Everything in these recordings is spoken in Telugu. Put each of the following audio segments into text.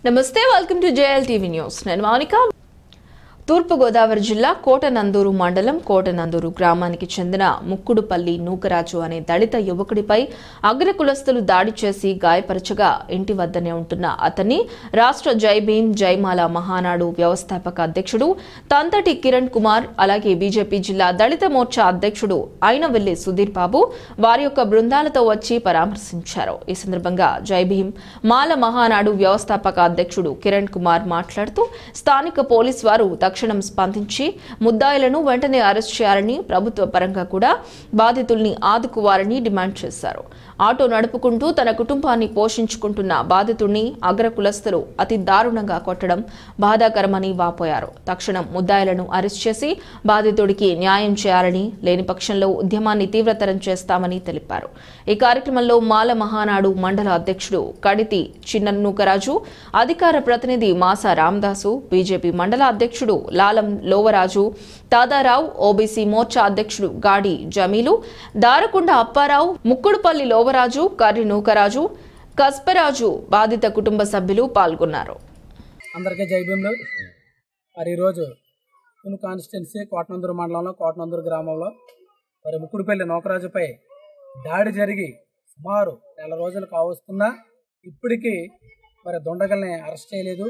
నమస్తే welcome to JL TV news నేను మౌనిక తూర్పుగోదావరి జిల్లా కోటనందూరు మండలం కోటనందూరు గ్రామానికి చెందిన ముక్కుడుపల్లి నూకరాజు అనే దళిత యువకుడిపై అగ్రకులస్తులు దాడి చేసి గాయపరచగా ఇంటి వద్దనే ఉంటున్న అతన్ని రాష్ట్ర జై భీమ్ జైమాల మహానాడు వ్యవస్థాపక అధ్యక్షుడు తంతటి కిరణ్ కుమార్ అలాగే బీజేపీ జిల్లా దళిత మోర్చా అధ్యక్షుడు అయినవెల్లి సుధీర్ బాబు వారి యొక్క బృందాలతో వచ్చి పరామర్శించారు ఈ సందర్భంగా జై భీమ్ మాల మహానాడు వ్యవస్థాపక అధ్యక్షుడు కిరణ్ కుమార్ మాట్లాడుతూ స్థానిక పోలీస్ వారు తక్షణం స్పందించి ముద్దాయిలను వెంటనే అరెస్ట్ చేయాలని ప్రభుత్వ పరంగా కూడా బాధితుల్ని ఆదుకోవాలని డిమాండ్ చేశారు ఆటో నడుపుకుంటూ తన కుటుంబాన్ని పోషించుకుంటున్న బాధితుడిని అగ్రకులస్తులు అతి దారుణంగా కొట్టడం బాధాకరమని వాపోయారు తక్షణం ముద్దాయిలను అరెస్ట్ చేసి బాధితుడికి న్యాయం చేయాలని లేని పక్షంలో ఉద్యమాన్ని తీవ్రతరం చేస్తామని తెలిపారు ఈ కార్యక్రమంలో మాల మహానాడు మండల అధ్యక్షుడు కడితి చిన్ననూకరాజు అధికార ప్రతినిధి మాసా రామదాసు బీజేపీ మండల అధ్యక్షుడు లాలం లోవరాజు తాదారావు ఓబీసీ మోర్చా అధ్యక్షుడు గాడి జమీలు దారకొండ అప్పారావు ముక్కుడుపల్లి లోవరాజు కర్రి నూకరాజు కస్పరాజు బాధిత కుటుంబ సభ్యులు పాల్గొన్నారు అందరికీ జై భీములు మరి ఈరోజు తును కాన్స్టిట్యున్సీ కోటనందూరు మండలంలో కోటనందూరు గ్రామంలో మరి ముక్కుడుపల్లి నోకరాజుపై దాడి జరిగి సుమారు నెల రోజులు కావస్తున్నా ఇప్పటికీ మరి దొండగల్ని అరెస్ట్ చేయలేదు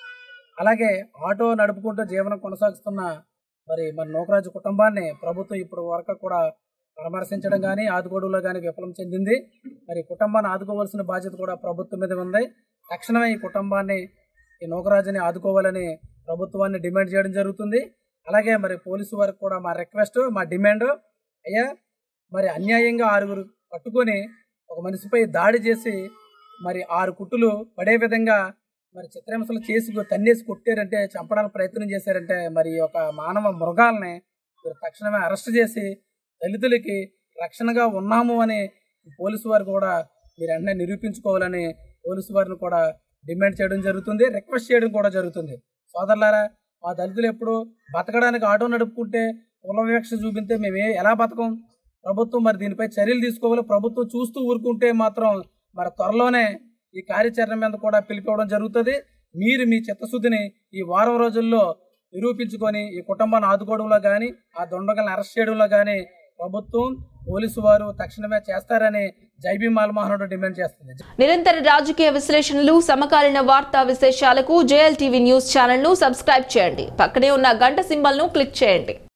అలాగే ఆటో నడుపుకుంటూ జీవనం కొనసాగిస్తున్న మరి మరి నోకరాజు కుటుంబాన్ని ప్రభుత్వం ఇప్పుడు వరకు కూడా పరామర్శించడం కానీ ఆదుకోవడంలో కానీ విఫలం చెందింది మరి కుటుంబాన్ని ఆదుకోవాల్సిన బాధ్యత కూడా ప్రభుత్వం మీద ఉంది తక్షణమే ఈ కుటుంబాన్ని ఈ నోకరాజుని ఆదుకోవాలని ప్రభుత్వాన్ని డిమాండ్ చేయడం జరుగుతుంది అలాగే మరి పోలీసు వారికి కూడా మా రిక్వెస్ట్ మా డిమాండ్ అయ్యా మరి అన్యాయంగా ఆరుగురు పట్టుకొని ఒక మనిషిపై దాడి చేసి మరి ఆరు కుట్టులు పడే విధంగా మరి చిత్రహింసలు చేసి తన్నేసి కొట్టారంటే చంపడానికి ప్రయత్నం చేశారంటే మరి ఈ యొక్క మానవ మృగాల్ని మీరు తక్షణమే అరెస్ట్ చేసి దళితులకి రక్షణగా ఉన్నాము అని పోలీసు వారు కూడా మీరు వెంటనే నిరూపించుకోవాలని పోలీసు వారిని కూడా డిమాండ్ చేయడం జరుగుతుంది రిక్వెస్ట్ చేయడం కూడా జరుగుతుంది సోదరులారా మా దళితులు ఎప్పుడు బతకడానికి ఆటో నడుపుకుంటే కుల వివక్ష చూపితే మేము ఏ- ఎలా బతకం ప్రభుత్వం మరి దీనిపై చర్యలు తీసుకోవాలి ప్రభుత్వం చూస్తూ ఊరుకుంటే మాత్రం మరి త్వరలోనే ఈ కార్యాచరణ మీద కూడా పిలిపివ్వడం జరుగుతుంది మీరు మీ చిత్తశుద్ధిని ఈ వారం రోజుల్లో నిరూపించుకొని ఈ కుటుంబాన్ని ఆదుకోవడంలో కానీ ఆ దొండగల్ని అరెస్ట్ చేయడంలో కానీ ప్రభుత్వం పోలీసు వారు తక్షణమే చేస్తారని జైబీ మాల్మోహనుడు డిమాండ్ చేస్తుంది నిరంతర రాజకీయ విశ్లేషణలు సమకాలీన వార్తా విశేషాలకు జేఎల్ టీవీ న్యూస్ ఛానల్ ను సబ్స్క్రైబ్ చేయండి పక్కనే ఉన్న గంట సింబల్ ను క్లిక్ చేయండి